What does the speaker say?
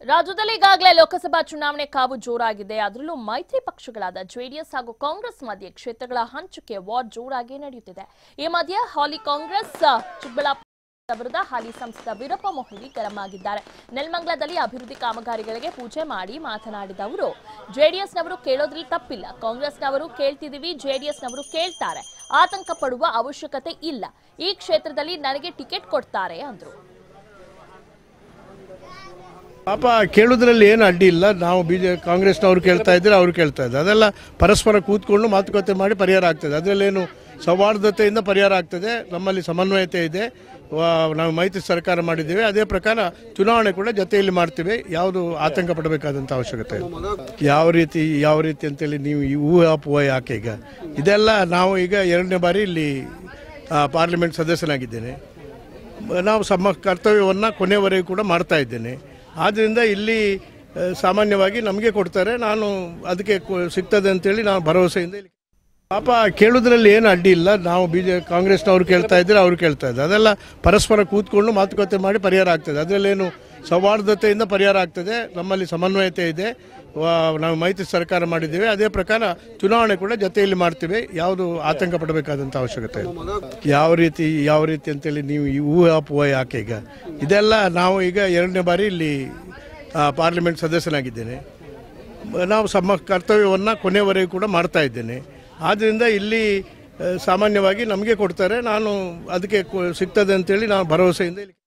ರಾಜ್ಯದಲ್ಲಿ ಈಗಾಗಲೇ ಲೋಕಸಭಾ ಚುನಾವಣೆ ಕಾವು ಜೋರಾಗಿದೆ ಅದರಲ್ಲೂ ಮೈತ್ರಿ ಪಕ್ಷಗಳಾದ ಜೆಡಿಎಸ್ ಹಾಗೂ ಕಾಂಗ್ರೆಸ್ ಮಧ್ಯೆ ಕ್ಷೇತ್ರಗಳ ಹಂಚಿಕೆ ವಾರ್ ಜೋರಾಗಿ ನಡೆಯುತ್ತಿದೆ ಈ ಮಧ್ಯೆ ಹಾಲಿ ಕಾಂಗ್ರೆಸ್ ಆ, ಚಿಕ್ಕಬಳ್ಳಾಪುರ ವಿರುದ್ಧ ಹಾಲಿ ಸಂಸದ ವೀರಪ್ಪ ಮೊಯ್ಲಿ ಗರಂ ಆಗಿದ್ದಾರೆ ನೆಲಮಂಗಲದಲ್ಲಿ ಅಭಿವೃದ್ಧಿ ಕಾಮಗಾರಿಗಳಿಗೆ ಪೂಜೆ ಮಾಡಿ ಮಾತನಾಡಿದ ಅವರು ಜೆಡಿಎಸ್ನವರು ಕೇಳೋದ್ರಲ್ಲಿ ತಪ್ಪಿಲ್ಲ ಕಾಂಗ್ರೆಸ್ನವರು ಕೇಳ್ತಿದೀವಿ ಜೆಡಿಎಸ್ನವರು ಕೇಳ್ತಾರೆ ಆತಂಕ ಪಡುವ ಅವಶ್ಯಕತೆ ಇಲ್ಲ ಈ ಕ್ಷೇತ್ರದಲ್ಲಿ ನನಗೆ ಟಿಕೆಟ್ ಕೊಡ್ತಾರೆ ಅಂದ್ರು ಪಾಪ ಕೇಳೋದ್ರಲ್ಲಿ ಏನು ಅಡ್ಡಿ ಇಲ್ಲ ನಾವು ಬಿ ಜೆ ಕಾಂಗ್ರೆಸ್ನವ್ರು ಕೇಳ್ತಾ ಇದ್ರೆ ಅವ್ರು ಕೇಳ್ತಾ ಇದ್ದಾರೆ ಅದೆಲ್ಲ ಪರಸ್ಪರ ಕೂತ್ಕೊಂಡು ಮಾತುಕತೆ ಮಾಡಿ ಪರಿಹಾರ ಆಗ್ತದೆ ಅದರಲ್ಲೇನು ಸೌಹಾರ್ದತೆಯಿಂದ ಪರಿಹಾರ ಆಗ್ತದೆ ನಮ್ಮಲ್ಲಿ ಸಮನ್ವಯತೆ ಇದೆ ವಾ- ನಾವು ಮೈತ್ರಿ ಸರ್ಕಾರ ಮಾಡಿದ್ದೇವೆ ಅದೇ ಪ್ರಕಾರ ಚುನಾವಣೆ ಕೂಡ ಜೊತೆಯಲ್ಲಿ ಮಾಡ್ತೀವಿ ಯಾವುದು ಆತಂಕ ಪಡಬೇಕಾದಂಥ ಅವಶ್ಯಕತೆ ಇಲ್ಲ ಯಾವ ರೀತಿ ಯಾವ ರೀತಿ ಅಂತೇಳಿ ನೀವು ಈ ಊಹಾಪೋಹ ಯಾಕೆ ಈಗ ಇದೆಲ್ಲ ನಾವು ಈಗ ಎರಡನೇ ಬಾರಿ ಇಲ್ಲಿ ಆ, ಪಾರ್ಲಿಮೆಂಟ್ ಸದಸ್ಯನಾಗಿದ್ದೇನೆ ನಾವು ನಮ್ಮ ಕರ್ತವ್ಯವನ್ನು ಕೊನೆಯವರೆಗೂ ಕೂಡ ಮಾಡ್ತಾ ಇದ್ದೇನೆ ಆದ್ದರಿಂದ ಇಲ್ಲಿ ಆ, ಸಾಮಾನ್ಯವಾಗಿ ನಮಗೆ ಕೊಡ್ತಾರೆ ನಾನು ಅದಕ್ಕೆ ಕೊ- ಸಿಗ್ತದೆ ಅಂತೇಳಿ ನಾನು ಭರವಸೆಯಿಂದ ಇಲ್ಲಿ ಪಾಪ ಕೇಳೋದ್ರಲ್ಲಿ ಏನು ಅಡ್ಡಿ ಇಲ್ಲ ನಾವು ಬಿ ಜೆ ಕಾಂಗ್ರೆಸ್ನವ್ರು ಕೇಳ್ತಾ ಇದ್ರೆ ಅವ್ರು ಕೇಳ್ತಾ ಇದ್ದಾರೆ ಅದೆಲ್ಲ ಪರಸ್ಪರ ಕೂತ್ಕೊಂಡು ಮಾತುಕತೆ ಮಾಡಿ ಪರಿಹಾರ ಆಗ್ತದೆ ಅದರಲ್ಲೇನು ಸೌಹಾರ್ದತೆಯಿಂದ ಪರಿಹಾರ ಆಗ್ತದೆ ನಮ್ಮಲ್ಲಿ ಸಮನ್ವಯತೆ ಇದೆ ವಾ- ನಾವು ಮೈತ್ರಿ ಸರ್ಕಾರ ಮಾಡಿದ್ದೇವೆ ಅದೇ ಪ್ರಕಾರ ಚುನಾವಣೆ ಕೂಡ ಜೊತೆಯಲ್ಲಿ ಮಾಡ್ತೀವಿ ಯಾವುದು ಆತಂಕ ಪಡಬೇಕಾದಂಥ ಅವಶ್ಯಕತೆ ಇಲ್ಲ ಯಾವ ರೀತಿ ಯಾವ ರೀತಿ ಅಂತೇಳಿ ನೀವು ಈ ಊಹಾಪೋಹ ಯಾಕೆ ಈಗ ಇದೆಲ್ಲ ನಾವು ಈಗ ಎರಡನೇ ಬಾರಿ ಇಲ್ಲಿ ಆ, ಪಾರ್ಲಿಮೆಂಟ್ ಸದಸ್ಯನಾಗಿದ್ದೇನೆ ನಾವು ನಮ್ಮ ಕರ್ತವ್ಯವನ್ನು ಕೊನೆಯವರೆಗೂ ಕೂಡ ಮಾಡ್ತಾ ಇದ್ದೇನೆ ಆದ್ದರಿಂದ ಇಲ್ಲಿ ಆ, ಸಾಮಾನ್ಯವಾಗಿ ನಮಗೆ ಕೊಡ್ತಾರೆ ನಾನು ಅದಕ್ಕೆ ಕೊ- ಸಿಗ್ತದೆ ಅಂತೇಳಿ ನಾನು ಭರವಸೆಯಿಂದ ಇಲ್ಲಿ